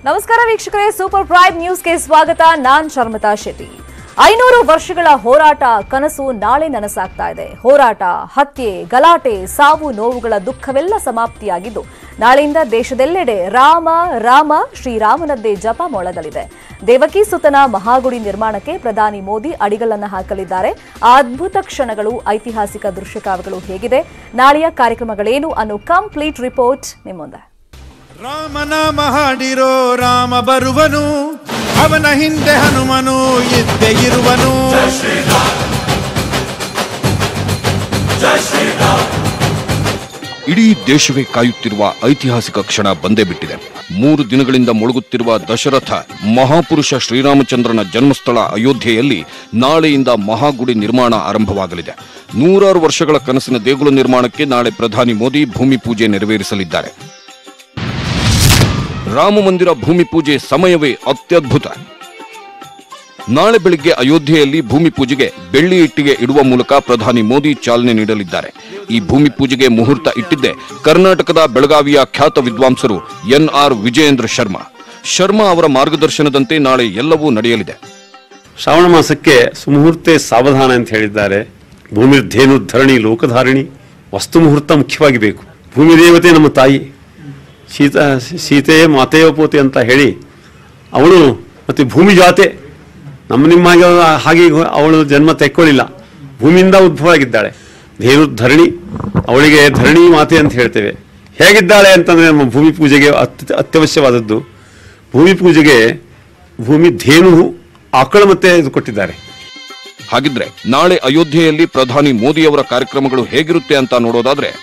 ನಮಸ್ಕಾರ ವೀಕ್ಷಕರೇ super prime ನ್ಯೂಸ್ಗೆ ಸ್ವಾಗತ ನಾನ್ ಶರ್ಮಿತಾ ಶೆಟ್ಟಿ ಐನೂರು ವರ್ಷಗಳ ಹೋರಾಟ ಕನಸು ನಾಳೆ ನನಸಾಗ್ತಾ ಇದೆ ಹೋರಾಟ ಹತ್ಯೆ ಗಲಾಟೆ ಸಾವು ನೋವುಗಳ ದುಃಖವೆಲ್ಲ ಸಮಾಪ್ತಿಯಾಗಿದ್ದು ನಾಳೆಯಿಂದ ದೇಶದೆಲ್ಲೆಡೆ ರಾಮ ರಾಮ ಶ್ರೀರಾಮನದ್ದೇ ಜಪ ಮೊಳಗಲಿದೆ ದೇವಕಿ ಸುತನ ಮಹಾಗುಡಿ ನಿರ್ಮಾಣಕ್ಕೆ ಪ್ರಧಾನಿ ಮೋದಿ ಅಡಿಗಲನ್ನು ಹಾಕಲಿದ್ದಾರೆ ಆ ಅದ್ಭುತ ಕ್ಷಣಗಳು ಐತಿಹಾಸಿಕ ದೃಶ್ಯಕಾವ್ಯಗಳು ಹೇಗಿದೆ ನಾಳೆಯ ಕಾರ್ಯಕ್ರಮಗಳೇನು ಅನ್ನೋ ಕಂಪ್ಲೀಟ್ ರಿಪೋರ್ಟ್ ನಿಮ್ಮ ಮುಂದೆ ರಾಮನಾಮ ಹಾಡಿರೋ ರಾಮ ಬರುವನು ಅವನ ಹಿಂದೆ ಹನುಮನು ಇದ್ದೇ ಇರುವನು ಇಡೀ ದೇಶವೇ ಕಾಯುತ್ತಿರುವ ಐತಿಹಾಸಿಕ ಕ್ಷಣ ಬಂದೇ ಬಿಟ್ಟಿದೆ ಮೂರು ದಿನಗಳಿಂದ ಮುಳುಗುತ್ತಿರುವ ದಶರಥ ಮಹಾಪುರುಷ ಶ್ರೀರಾಮಚಂದ್ರನ ಜನ್ಮಸ್ಥಳ ಅಯೋಧ್ಯೆಯಲ್ಲಿ ನಾಳೆಯಿಂದ ಮಹಾಗುಡಿ ನಿರ್ಮಾಣ ಆರಂಭವಾಗಲಿದೆ ನೂರಾರು ವರ್ಷಗಳ ಕನಸಿನ ದೇಗುಲ ನಿರ್ಮಾಣಕ್ಕೆ ನಾಳೆ ಪ್ರಧಾನಿ ಮೋದಿ ಭೂಮಿ ಪೂಜೆ ನೆರವೇರಿಸಲಿದ್ದಾರೆ ರಾಮ ಮಂದಿರ ಭೂಮಿ ಪೂಜೆ ಸಮಯವೇ ಅತ್ಯದ್ಭುತ ನಾಳೆ ಬೆಳಿಗ್ಗೆ ಅಯೋಧ್ಯೆಯಲ್ಲಿ ಭೂಮಿ ಪೂಜೆಗೆ ಬೆಳ್ಳಿ ಇಟ್ಟಿಗೆ ಇಡುವ ಮೂಲಕ ಪ್ರಧಾನಿ ಮೋದಿ ಚಾಲನೆ ನೀಡಲಿದ್ದಾರೆ ಈ ಭೂಮಿ ಪೂಜೆಗೆ ಮುಹೂರ್ತ ಇಟ್ಟಿದ್ದೆ ಕರ್ನಾಟಕದ ಬೆಳಗಾವಿಯ ಖ್ಯಾತ ವಿದ್ವಾಂಸರು ಎನ್ಆರ್ ವಿಜಯೇಂದ್ರ ಶರ್ಮಾ ಶರ್ಮಾ ಅವರ ಮಾರ್ಗದರ್ಶನದಂತೆ ನಾಳೆ ಎಲ್ಲವೂ ನಡೆಯಲಿದೆ ಶ್ರಾವಣ ಮಾಸಕ್ಕೆ ಸುಮುಹೂರ್ತೆ ಸಾವಧಾನ ಅಂತ ಹೇಳಿದ್ದಾರೆ ಭೂಮಿರ್ಧೇನು ಧರಣಿ ಲೋಕಧಾರಣಿ ವಸ್ತು ಮುಹೂರ್ತ ಮುಖ್ಯವಾಗಿ ಬೇಕು ಭೂಮಿ ದೇವತೆ ನಮ್ಮ ತಾಯಿ ಸೀತ ಸೀತೆಯೇ ಮಾತೆಯ ಪೋತೆ ಅಂತ ಹೇಳಿ ಅವಳು ಮತ್ತು ಭೂಮಿ ಜಾತೆ ನಮ್ಮ ನಿಮ್ಮ ಹಾಗೆ ಹಾಗೆ ಅವಳು ಜನ್ಮ ತೆಕ್ಕೊಳ್ಳಿಲ್ಲ ಭೂಮಿಯಿಂದ ಉದ್ಭವ ಆಗಿದ್ದಾಳೆ ಧೇನು ಧರಣಿ ಅವಳಿಗೆ ಧರಣಿ ಮಾತೆ ಅಂತ ಹೇಳ್ತೇವೆ ಹೇಗಿದ್ದಾಳೆ ಅಂತಂದರೆ ನಮ್ಮ ಭೂಮಿ ಪೂಜೆಗೆ ಅತ್ಯ ಅತ್ಯವಶ್ಯವಾದದ್ದು ಭೂಮಿ ಪೂಜೆಗೆ ಭೂಮಿ ಧೇನು ಆಕಳ ಮತ್ತೆ ಇದು ಕೊಟ್ಟಿದ್ದಾರೆ ಹಾಗಿದ್ರೆ ನಾಳೆ ಅಯೋಧ್ಯೆಯಲ್ಲಿ ಪ್ರಧಾನಿ ಮೋದಿಯವರ ಕಾರ್ಯಕ್ರಮಗಳು ಹೇಗಿರುತ್ತೆ ಅಂತ ನೋಡೋದಾದ್ರೆ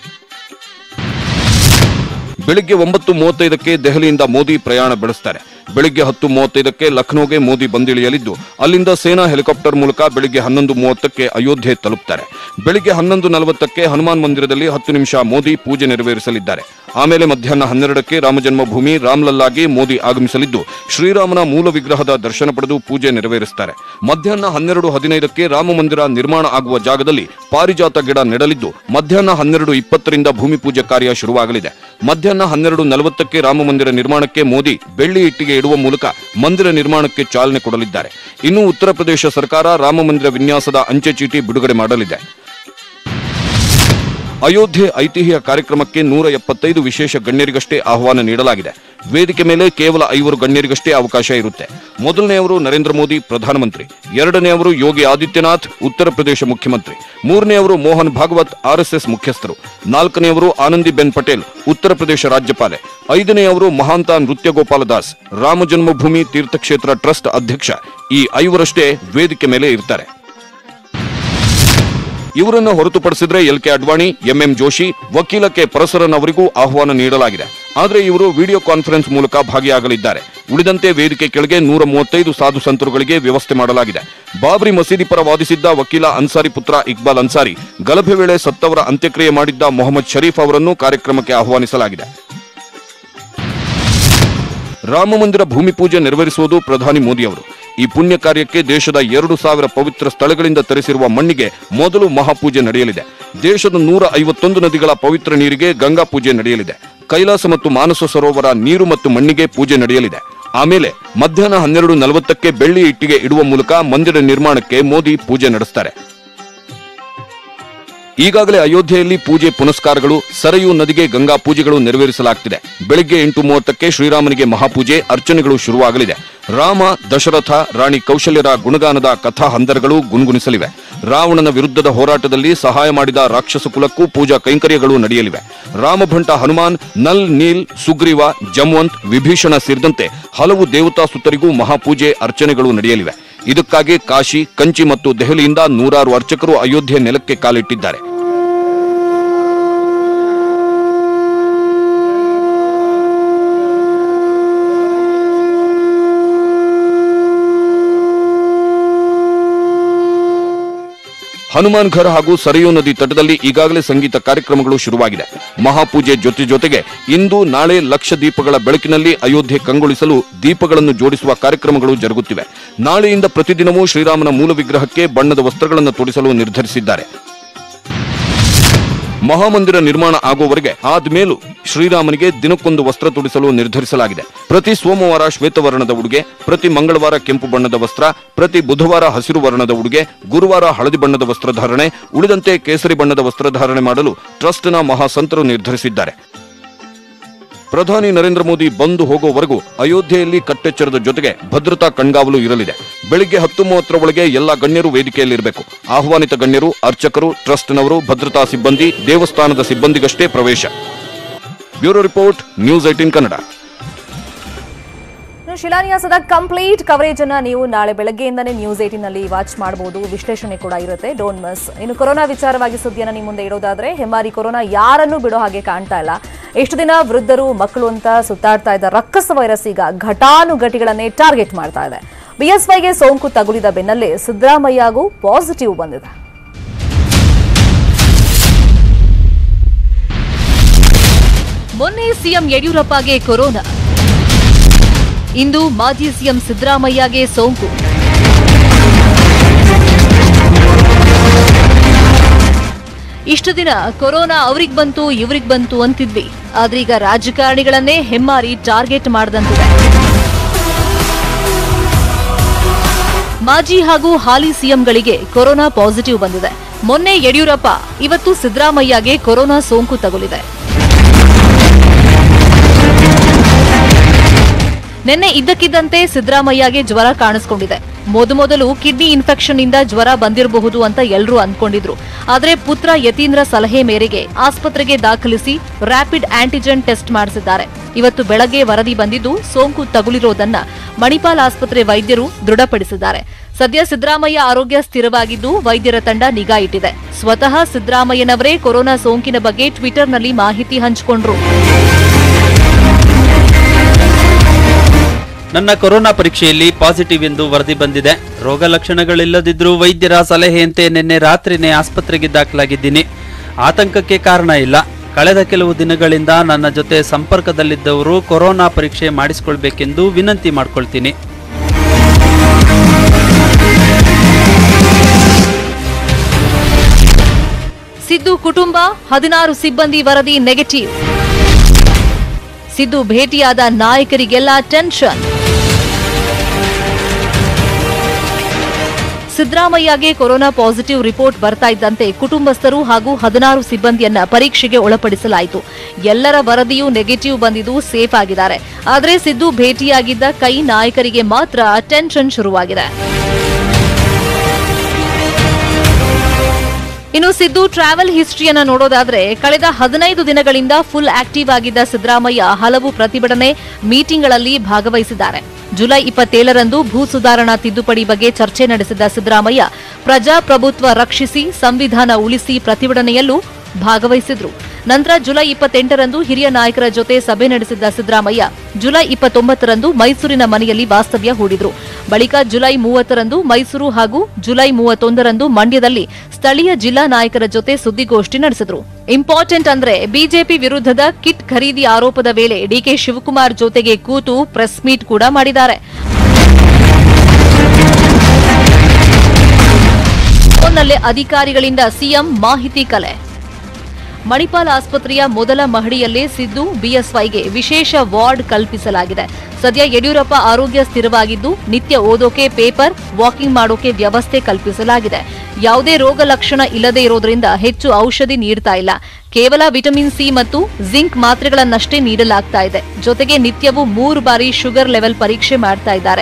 ಬೆಳಿಗ್ಗೆ ಒಂಬತ್ತು ಮೂವತ್ತೈದಕ್ಕೆ ದೆಹಲಿಯಿಂದ ಮೋದಿ ಪ್ರಯಾಣ ಬೆಳೆಸ್ತಾರೆ ಬೆಳಿಗ್ಗೆ ಹತ್ತು ಮೂವತ್ತೈದಕ್ಕೆ ಲಖನೌಗೆ ಮೋದಿ ಬಂದಿಳಿಯಲಿದ್ದು ಅಲ್ಲಿಂದ ಸೇನಾ ಹೆಲಿಕಾಪ್ಟರ್ ಮೂಲಕ ಬೆಳಿಗ್ಗೆ ಹನ್ನೊಂದು ಮೂವತ್ತಕ್ಕೆ ಅಯೋಧ್ಯೆ ತಲುಪ್ತಾರೆ ಬೆಳಿಗ್ಗೆ ಹನ್ನೊಂದು ನಲವತ್ತಕ್ಕೆ ಹನುಮಾನ್ ಮಂದಿರದಲ್ಲಿ ಹತ್ತು ನಿಮಿಷ ಮೋದಿ ಪೂಜೆ ನೆರವೇರಿಸಲಿದ್ದಾರೆ ಆಮೇಲೆ ಮಧ್ಯಾಹ್ನ ಹನ್ನೆರಡಕ್ಕೆ ರಾಮಜನ್ಮಭೂಮಿ ರಾಮ್ಲಲ್ಲಾಗೆ ಮೋದಿ ಆಗಮಿಸಲಿದ್ದು ಶ್ರೀರಾಮನ ಮೂಲ ವಿಗ್ರಹದ ದರ್ಶನ ಪಡೆದು ಪೂಜೆ ನೆರವೇರಿಸುತ್ತಾರೆ ಮಧ್ಯಾಹ್ನ ಹನ್ನೆರಡು ಹದಿನೈದಕ್ಕೆ ರಾಮ ಮಂದಿರ ನಿರ್ಮಾಣ ಆಗುವ ಜಾಗದಲ್ಲಿ ಪಾರಿಜಾತ ಗಿಡ ನೆಡಲಿದ್ದು ಮಧ್ಯಾಹ್ನ ಹನ್ನೆರಡು ಇಪ್ಪತ್ತರಿಂದ ಭೂಮಿ ಪೂಜೆ ಕಾರ್ಯ ಶುರುವಾಗಲಿದೆ ಮಧ್ಯಾಹ್ನ ಹನ್ನೆರಡು ನಲವತ್ತಕ್ಕೆ ರಾಮ ಮಂದಿರ ನಿರ್ಮಾಣಕ್ಕೆ ಮೋದಿ ಬೆಳ್ಳಿ ಇಟ್ಟಿಗೆ ಇಡುವ ಮೂಲಕ ಮಂದಿರ ನಿರ್ಮಾಣಕ್ಕೆ ಚಾಲನೆ ಕೊಡಲಿದ್ದಾರೆ ಇನ್ನು ಉತ್ತರ ಪ್ರದೇಶ ಸರ್ಕಾರ ರಾಮ ಮಂದಿರ ವಿನ್ಯಾಸದ ಅಂಚೆ ಚೀಟಿ ಬಿಡುಗಡೆ ಮಾಡಲಿದೆ ಅಯೋಧ್ಯೆ ಐತಿಹ್ಯ ಕಾರ್ಯಕ್ರಮಕ್ಕೆ ನೂರ ಎಪ್ಪತ್ತೈದು ವಿಶೇಷ ಗಣ್ಯರಿಗಷ್ಟೇ ಆಹ್ವಾನ ನೀಡಲಾಗಿದೆ ವೇದಿಕೆ ಮೇಲೆ ಕೇವಲ ಐವರು ಗಣ್ಯರಿಗಷ್ಟೇ ಅವಕಾಶ ಇರುತ್ತೆ ಮೊದಲನೆಯವರು ನರೇಂದ್ರ ಮೋದಿ ಪ್ರಧಾನಮಂತ್ರಿ ಎರಡನೆಯವರು ಯೋಗಿ ಆದಿತ್ಯನಾಥ್ ಉತ್ತರ ಪ್ರದೇಶ ಮುಖ್ಯಮಂತ್ರಿ ಮೂರನೆಯವರು ಮೋಹನ್ ಭಾಗವತ್ ಆರ್ಎಸ್ಎಸ್ ಮುಖ್ಯಸ್ಥರು ನಾಲ್ಕನೆಯವರು ಆನಂದಿಬೆನ್ ಪಟೇಲ್ ಉತ್ತರ ಪ್ರದೇಶ ರಾಜ್ಯಪಾಲೆ ಐದನೆಯವರು ಮಹಾಂತ ನೃತ್ಯ ಗೋಪಾಲ ದಾಸ್ ರಾಮ ಜನ್ಮಭೂಮಿ ತೀರ್ಥಕ್ಷೇತ್ರ ಟ್ರಸ್ಟ್ ಅಧ್ಯಕ್ಷ ಈ ಐವರಷ್ಟೇ ವೇದಿಕೆ ಮೇಲೆ ಇರ್ತಾರೆ ಇವರನ್ನು ಹೊರತುಪಡಿಸಿದ್ರೆ L K Advani MM Joshi ವಕೀಲ ಕೆ ಪರಸರನ್ ಅವರಿಗೂ ಆಹ್ವಾನ ನೀಡಲಾಗಿದೆ ಆದರೆ ಇವರು ವಿಡಿಯೋ ಕಾನ್ಫರೆನ್ಸ್ ಮೂಲಕ ಭಾಗಿಯಾಗಲಿದ್ದಾರೆ ಉಳಿದಂತೆ ವೇದಿಕೆ ಕೆಳಗೆ ನೂರ ಮೂವತ್ತೈದು ಸಾಧು ಸಂತರುಗಳಿಗೆ ವ್ಯವಸ್ಥೆ ಮಾಡಲಾಗಿದೆ ಬಾಬ್ರಿ ಮಸೀದಿ ಪರ ವಾದಿಸಿದ್ದ ವಕೀಲ ಅನ್ಸಾರಿ ಪುತ್ರ ಇಕ್ಬಾಲ್ ಅನ್ಸಾರಿ ಗಲಭೆ ವೇಳೆ ಸತ್ತವರ ಅಂತ್ಯಕ್ರಿಯೆ ಮಾಡಿದ್ದ ಮೊಹಮ್ಮದ್ ಶರೀಫ್ ಅವರನ್ನು ಕಾರ್ಯಕ್ರಮಕ್ಕೆ ಆಹ್ವಾನಿಸಲಾಗಿದೆ ರಾಮ ಮಂದಿರ ಭೂಮಿ ಪೂಜೆ ನೆರವೇರಿಸುವುದು ಪ್ರಧಾನಿ ಮೋದಿ ಅವರು ಈ ಪುಣ್ಯ ಕಾರ್ಯಕ್ಕೆ ದೇಶದ ಎರಡು ಸಾವಿರ ಪವಿತ್ರ ಸ್ಥಳಗಳಿಂದ ತರಿಸಿರುವ ಮಣ್ಣಿಗೆ ಮೊದಲು ಮಹಾಪೂಜೆ ನಡೆಯಲಿದೆ ದೇಶದ ನೂರ ಐವತ್ತೊಂದು ನದಿಗಳ ಪವಿತ್ರ ನೀರಿಗೆ ಗಂಗಾ ಪೂಜೆ ನಡೆಯಲಿದೆ ಕೈಲಾಸ ಮತ್ತು ಮಾನಸ ಸರೋವರ ನೀರು ಮತ್ತು ಮಣ್ಣಿಗೆ ಪೂಜೆ ನಡೆಯಲಿದೆ ಆಮೇಲೆ ಮಧ್ಯಾಹ್ನ ಹನ್ನೆರಡು ನಲವತ್ತಕ್ಕೆ ಬೆಳ್ಳಿ ಇಟ್ಟಿಗೆ ಇಡುವ ಮೂಲಕ ಮಂದಿರ ನಿರ್ಮಾಣಕ್ಕೆ ಮೋದಿ ಪೂಜೆ ನಡೆಸ್ತಾರೆ ಈಗಾಗಲೇ ಅಯೋಧ್ಯೆಯಲ್ಲಿ ಪೂಜೆ ಪುನಸ್ಕಾರಗಳು ಸರಯೂ ನದಿಗೆ ಗಂಗಾ ಪೂಜೆಗಳು ನೆರವೇರಿಸಲಾಗ್ತಿದೆ ಬೆಳಿಗ್ಗೆ ಎಂಟು ಮೂವತ್ತಕ್ಕೆ ಶ್ರೀರಾಮನಿಗೆ ಮಹಾಪೂಜೆ ಅರ್ಚನೆಗಳು ಶುರುವಾಗಲಿದೆ ರಾಮ ದಶರಥ ರಾಣಿ ಕೌಶಲ್ಯರ ಗುಣಗಾನದ ಕಥಾ ಹಂದರಗಳು ಗುಣಗುಣಿಸಲಿವೆ ರಾವಣನ ವಿರುದ್ಧದ ಹೋರಾಟದಲ್ಲಿ ಸಹಾಯ ಮಾಡಿದ ರಾಕ್ಷಸ ಕುಲಕ್ಕೂ ಪೂಜಾ ಕೈಂಕರ್ಯಗಳು ನಡೆಯಲಿವೆ ರಾಮಭಂಟ ಹನುಮಾನ್ ನಲ್ ನೀಲ್ ಸುಗ್ರೀವ ಜಮ್ವಂತ್ ವಿಭೀಷಣ ಸೇರಿದಂತೆ ಹಲವು ದೇವತಾ ಸುತ್ತರಿಗೂ ಮಹಾಪೂಜೆ ಅರ್ಚನೆಗಳು ನಡೆಯಲಿವೆ ಇದಕ್ಕಾಗಿ ಕಾಶಿ ಕಂಚಿ ಮತ್ತು ದೆಹಲಿಯಿಂದ ನೂರಾರು ಅರ್ಚಕರು ಅಯೋಧ್ಯೆ ನೆಲಕ್ಕೆ ಕಾಲಿಟ್ಟಿದ್ದಾರೆ ಹನುಮಾನ್ ಘರ್ ಹಾಗೂ ಸರಯೂ ನದಿ ತಟದಲ್ಲಿ ಈಗಾಗಲೇ ಸಂಗೀತ ಕಾರ್ಯಕ್ರಮಗಳು ಶುರುವಾಗಿದೆ ಮಹಾಪೂಜೆ ಜೊತೆ ಜೊತೆಗೆ ಇಂದು ನಾಳೆ ಲಕ್ಷ ದೀಪಗಳ ಬೆಳಕಿನಲ್ಲಿ ಅಯೋಧ್ಯೆ ಕಂಗೊಳಿಸಲು ದೀಪಗಳನ್ನು ಜೋಡಿಸುವ ಕಾರ್ಯಕ್ರಮಗಳು ಜರುಗುತ್ತಿವೆ ನಾಳೆಯಿಂದ ಪ್ರತಿದಿನವೂ ಶ್ರೀರಾಮನ ಮೂಲ ವಿಗ್ರಹಕ್ಕೆ ಬಣ್ಣದ ವಸ್ತ್ರಗಳನ್ನು ತೊಡಿಸಲು ನಿರ್ಧರಿಸಿದ್ದಾರೆ ಮಹಾಮಂದಿರ ನಿರ್ಮಾಣ ಆಗುವವರೆಗೆ ಆದ್ಮೇಲೂ ಶ್ರೀರಾಮನಿಗೆ ದಿನಕ್ಕೊಂದು ವಸ್ತ್ರ ತುಡಿಸಲು ನಿರ್ಧರಿಸಲಾಗಿದೆ ಪ್ರತಿ ಸೋಮವಾರ ಶ್ವೇತವರ್ಣದ ಉಡುಗೆ ಪ್ರತಿ ಮಂಗಳವಾರ ಕೆಂಪು ಬಣ್ಣದ ವಸ್ತ್ರ ಪ್ರತಿ ಬುಧವಾರ ಹಸಿರು ವರ್ಣದ ಉಡುಗೆ ಗುರುವಾರ ಹಳದಿ ಬಣ್ಣದ ವಸ್ತ್ರಧಾರಣೆ ಉಳಿದಂತೆ ಕೇಸರಿ ಬಣ್ಣದ ವಸ್ತ್ರಧಾರಣೆ ಮಾಡಲು ಟ್ರಸ್ಟ್ನ ಮಹಾಸಂತರು ನಿರ್ಧರಿಸಿದ್ದಾರೆ ಪ್ರಧಾನಿ ನರೇಂದ್ರ ಮೋದಿ ಬಂದು ಹೋಗುವವರೆಗೂ ಅಯೋಧ್ಯೆಯಲ್ಲಿ ಕಟ್ಟೆಚ್ಚರದ ಜೊತೆಗೆ ಭದ್ರತಾ ಕಣ್ಗಾವಲು ಇರಲಿದೆ ಬೆಳಿಗ್ಗೆ ಹತ್ತು ಮೂವತ್ತರ ಒಳಗೆ ಎಲ್ಲ ಗಣ್ಯರು ವೇದಿಕೆಯಲ್ಲಿರಬೇಕು ಆಹ್ವಾನಿತ ಗಣ್ಯರು ಅರ್ಚಕರು ಟ್ರಸ್ಟ್ನವರು ಭದ್ರತಾ ಸಿಬ್ಬಂದಿ ದೇವಸ್ಥಾನದ ಸಿಬ್ಬಂದಿಗಷ್ಟೇ ಪ್ರವೇಶ bureau report news eighteen Kannada ಇನ್ನು ಶಿಲಾನ್ಯಾಸದ ಕಂಪ್ಲೀಟ್ ಕವರೇಜ್ ಅನ್ನ ನೀವು ನಾಳೆ ಬೆಳಗ್ಗೆಯಿಂದನೇ ನ್ಯೂಸ್ ಏಟಿನ್ ನಲ್ಲಿ ವಾಚ್ ಮಾಡಬಹುದು ವಿಶ್ಲೇಷಣೆ ಕೂಡ ಇರುತ್ತೆ ಡೋಂಟ್ ಮಿಸ್ ಇನ್ನು ಕೊರೋನಾ ವಿಚಾರವಾಗಿ ಸುದ್ದಿಯನ್ನ ನಿಮ್ಮ ಮುಂದೆ ಇಡೋದಾದ್ರೆ ಹೆಮ್ಮಾರಿ ಕೊರೋನಾ ಯಾರನ್ನೂ ಬಿಡೋ ಹಾಗೆ ಕಾಣ್ತಾ ಇಲ್ಲ ಎಷ್ಟು ದಿನ ವೃದ್ಧರು ಮಕ್ಕಳು ಅಂತ ಸುತ್ತಾಡ್ತಾ ಇದ್ದ ರಕ್ಕಸ ವೈರಸ್ ಈಗ ಘಟಾನುಘಟಿಗಳನ್ನೇ ಟಾರ್ಗೆಟ್ ಮಾಡ್ತಾ ಇದೆ ಬಿಎಸ್ವೈಗೆ ಸೋಂಕು ತಗುಲಿದ ಬೆನ್ನಲ್ಲೇ ಸಿದ್ದರಾಮಯ್ಯಗೂ ಪಾಸಿಟಿವ್ ಬಂದಿದೆ ಮೊನ್ನೆ ಸಿಎಂ ಯಡಿಯೂರಪ್ಪಗೆ ಕೊರೋನಾ ಇಂದು ಮಾಜಿ ಸಿಎಂ ಸಿದ್ದರಾಮಯ್ಯಗೆ ಸೋಂಕು ಇಷ್ಟು ದಿನ ಕೊರೋನಾ ಅವ್ರಿಗ್ ಬಂತು ಇವ್ರಿಗ್ ಬಂತು ಅಂತಿದ್ವಿ ಆದ್ರೀಗ ರಾಜಕಾರಣಿಗಳನ್ನೇ ಹೆಮ್ಮಾರಿ ಟಾರ್ಗೆಟ್ ಮಾಡದಂತಿದೆ ಮಾಜಿ ಹಾಗೂ ಹಾಲಿ ಸಿಎಂಗಳಿಗೆ ಕೊರೋನಾ ಪಾಸಿಟಿವ್ ಬಂದಿದೆ ಮೊನ್ನೆ ಯಡಿಯೂರಪ್ಪ ಇವತ್ತು ಸಿದ್ದರಾಮಯ್ಯಗೆ ಕೊರೋನಾ ಸೋಂಕು ತಗುಲಿದೆ ನಿನ್ನೆ ಇದ್ದಕ್ಕಿದ್ದಂತೆ ಸಿದ್ದರಾಮಯ್ಯಗೆ ಜ್ವರ ಕಾಣಿಸ್ಕೊಂಡಿದೆ ಮೊದಮೊದಲು ಕಿಡ್ನಿ ಇನ್ಫೆಕ್ಷನ್ ಇಂದ ಜ್ವರ ಬಂದಿರಬಹುದು ಅಂತ ಎಲ್ಲರೂ ಅಂದ್ಕೊಂಡಿದ್ರು ಆದ್ರೆ ಪುತ್ರ ಯತೀಂದ್ರ ಸಲಹೆ ಮೇರೆಗೆ ಆಸ್ಪತ್ರೆಗೆ ದಾಖಲಿಸಿ ರ್ಯಾಪಿಡ್ ಆಂಟಿಜೆನ್ ಟೆಸ್ಟ್ ಮಾಡಿಸಿದ್ದಾರೆ ಇವತ್ತು ಬೆಳಗ್ಗೆ ವರದಿ ಬಂದಿದ್ದು ಸೋಂಕು ತಗುಲಿರೋದನ್ನ ಮಣಿಪಾಲ್ ಆಸ್ಪತ್ರೆ ವೈದ್ಯರು ದೃಢಪಡಿಸಿದ್ದಾರೆ ಸದ್ಯ ಸಿದ್ದರಾಮಯ್ಯ ಆರೋಗ್ಯ ಸ್ಥಿರವಾಗಿದ್ದು ವೈದ್ಯರ ತಂಡ ನಿಗಾ ಇಟ್ಟಿದೆ ಸ್ವತಃ ಸಿದ್ದರಾಮಯ್ಯನವರೇ ಕೊರೋನಾ ಸೋಂಕಿನ ಬಗ್ಗೆ ಟ್ವಿಟರ್ನಲ್ಲಿ ಮಾಹಿತಿ ಹಂಚಿಕೊಂಡ್ರು ನನ್ನ ಕೊರೋನಾ ಪರೀಕ್ಷೆಯಲ್ಲಿ ಪಾಸಿಟಿವ್ ಎಂದು ವರದಿ ಬಂದಿದೆ ರೋಗ ಲಕ್ಷಣಗಳಿಲ್ಲದಿದ್ರೂ ವೈದ್ಯರ ಸಲಹೆಯಂತೆ ನಿನ್ನೆ ರಾತ್ರಿನೇ ಆಸ್ಪತ್ರೆಗೆ ದಾಖಲಾಗಿದ್ದೀನಿ ಆತಂಕಕ್ಕೆ ಕಾರಣ ಇಲ್ಲ ಕಳೆದ ಕೆಲವು ದಿನಗಳಿಂದ ನನ್ನ ಜೊತೆ ಸಂಪರ್ಕದಲ್ಲಿದ್ದವರು ಕೊರೋನಾ ಪರೀಕ್ಷೆ ಮಾಡಿಸಿಕೊಳ್ಬೇಕೆಂದು ವಿನಂತಿ ಮಾಡ್ಕೊಳ್ತೀನಿ ಸಿದ್ದು ಕುಟುಂಬ ಹದಿನಾರು ಸಿಬ್ಬಂದಿ ವರದಿ ನೆಗೆಟಿವ್ ಸಿದ್ದು ಭೇಟಿಯಾದ ನಾಯಕರಿಗೆಲ್ಲ ಟೆನ್ಷನ್ ಸಿದ್ದರಾಮಯ್ಯಗೆ ಕೊರೋನಾ ಪಾಸಿಟಿವ್ ರಿಪೋರ್ಟ್ ಬರ್ತಾ ಇದ್ದಂತೆ ಕುಟುಂಬಸ್ಥರು ಹಾಗೂ ಹದಿನಾರು ಸಿಬ್ಬಂದಿಯನ್ನ ಪರೀಕ್ಷೆಗೆ ಒಳಪಡಿಸಲಾಯಿತು ಎಲ್ಲರ ವರದಿಯೂ ನೆಗೆಟಿವ್ ಬಂದಿದ್ದು ಸೇಫ್ ಆಗಿದ್ದಾರೆ ಆದರೆ ಸಿದ್ದು ಭೇಟಿಯಾಗಿದ್ದ ಕೈ ನಾಯಕರಿಗೆ ಮಾತ್ರ ಟೆನ್ಷನ್ ಶುರುವಾಗಿದೆ ಇನ್ನು ಸಿದ್ದು ಟ್ರಾವೆಲ್ ಹಿಸ್ಟ್ರಿಯನ್ನ ನೋಡೋದಾದ್ರೆ ಕಳೆದ ಹದಿನೈದು ದಿನಗಳಿಂದ ಫುಲ್ ಆಕ್ಟಿವ್ ಆಗಿದ್ದ ಸಿದ್ದರಾಮಯ್ಯ ಹಲವು ಪ್ರತಿಭಟನೆ ಮೀಟಿಂಗ್ಗಳಲ್ಲಿ ಭಾಗವಹಿಸಿದ್ದಾರೆ ಜುಲೈ ಇಪ್ಪತ್ತೇಳರಂದು ಭೂ ಸುಧಾರಣಾ ತಿದ್ದುಪಡಿ ಬಗ್ಗೆ ಚರ್ಚೆ ನಡೆಸಿದ ಸಿದ್ದರಾಮಯ್ಯ ಪ್ರಜಾಪ್ರಭುತ್ವ ರಕ್ಷಿಸಿ ಸಂವಿಧಾನ ಉಳಿಸಿ ಪ್ರತಿಭಟನೆಯಲ್ಲೂ ಭಾಗವಹಿಸಿದ್ರು ನಂತರ ಜುಲೈ ಇಪ್ಪತ್ತೆಂಟರಂದು ಹಿರಿಯ ನಾಯಕರ ಜೊತೆ ಸಭೆ ನಡೆಸಿದ್ದ ಸಿದ್ದರಾಮಯ್ಯ ಜುಲೈ ಇಪ್ಪತ್ತೊಂಬತ್ತರಂದು ಮೈಸೂರಿನ ಮನೆಯಲ್ಲಿ ವಾಸ್ತವ್ಯ ಹೂಡಿದ್ರು ಬಳಿಕ ಜುಲೈ ಮೂವತ್ತರಂದು ಮೈಸೂರು ಹಾಗೂ ಜುಲೈ ಮೂವತ್ತೊಂದರಂದು ಮಂಡ್ಯದಲ್ಲಿ ಸ್ಥಳೀಯ ಜಿಲ್ಲಾ ನಾಯಕರ ಜೊತೆ ಸುದ್ದಿಗೋಷ್ಠಿ ನಡೆಸಿದ್ರು ಇಂಪಾರ್ಟೆಂಟ್ ಅಂದ್ರೆ ಬಿಜೆಪಿ ವಿರುದ್ಧದ ಕಿಟ್ ಖರೀದಿ ಆರೋಪದ ವೇಳೆ ಡಿಕೆ ಶಿವಕುಮಾರ್ ಜೊತೆಗೆ ಕೂತು ಪ್ರೆಸ್ ಮೀಟ್ ಕೂಡ ಮಾಡಿದ್ದಾರೆ ಫೋನ್ನಲ್ಲೇ ಅಧಿಕಾರಿಗಳಿಂದ ಸಿಎಂ ಮಾಹಿತಿ ಕಲೆ ಮಣಿಪಾಲ್ ಆಸ್ಪತ್ರೆಯ ಮೊದಲ ಮಹಡಿಯಲ್ಲೇ ಸಿದ್ದು ಬಿಎಸ್ವೈಗೆ ವಿಶೇಷ ವಾರ್ಡ್ ಕಲ್ಪಿಸಲಾಗಿದೆ ಸದ್ಯ ಯಡಿಯೂರಪ್ಪ ಆರೋಗ್ಯ ಸ್ಥಿರವಾಗಿದ್ದು ನಿತ್ಯ ಓದೋಕೆ ಪೇಪರ್ ವಾಕಿಂಗ್ ಮಾಡೋಕೆ ವ್ಯವಸ್ಥೆ ಕಲ್ಪಿಸಲಾಗಿದೆ ಯಾವುದೇ ರೋಗ ಲಕ್ಷಣ ಇಲ್ಲದೇ ಇರೋದ್ರಿಂದ ಹೆಚ್ಚು ಔಷಧಿ ನೀಡ್ತಾ ಇಲ್ಲ ಕೇವಲ ವಿಟಮಿನ್ ಸಿ ಮತ್ತು ಜಿಂಕ್ ಮಾತ್ರೆಗಳನ್ನಷ್ಟೇ ನೀಡಲಾಗ್ತಾ ಇದೆ ಜೊತೆಗೆ ನಿತ್ಯವೂ ಮೂರು ಬಾರಿ ಶುಗರ್ ಲೆವೆಲ್ ಪರೀಕ್ಷೆ ಮಾಡ್ತಾ ಇದ್ದಾರೆ